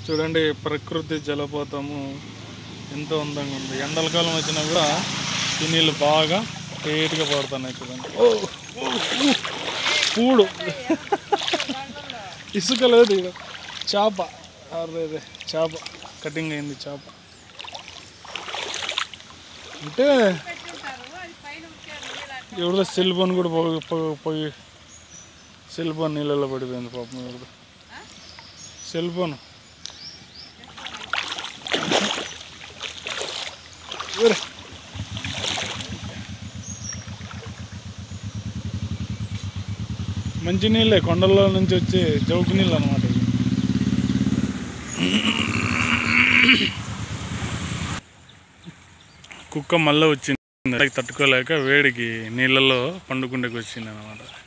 చూడండి ప్రకృతి జలపాతము ఎంతో అందంగా ఉంది ఎండలకాలం వచ్చినా కూడా ఈ నీళ్ళు బాగా టేట్గా పడుతున్నాయి చూడండి ఓ ఓ, ఊ, పూడు ఇసుక లేదు ఇక్కడ చేప అరే చేప కటింగ్ అయింది చేప అంటే ఎవరిదో సెల్ ఫోన్ కూడా పోయి పోయి- పోయి సెల్ ఫోన్ నీళ్ళలో పడిపోయింది పాపం ఎవరిదో సెల్ ఫోన్ ఊరే. మంచి నీళ్ళే కొండల్లో నుంచి వచ్చే చౌకు నీళ్ళు అనమాట కుక్క మళ్ళీ వచ్చింది తట్టుకోలేక వేడికి నీళ్ళలో పండుకుండకి వచ్చింది అనమాట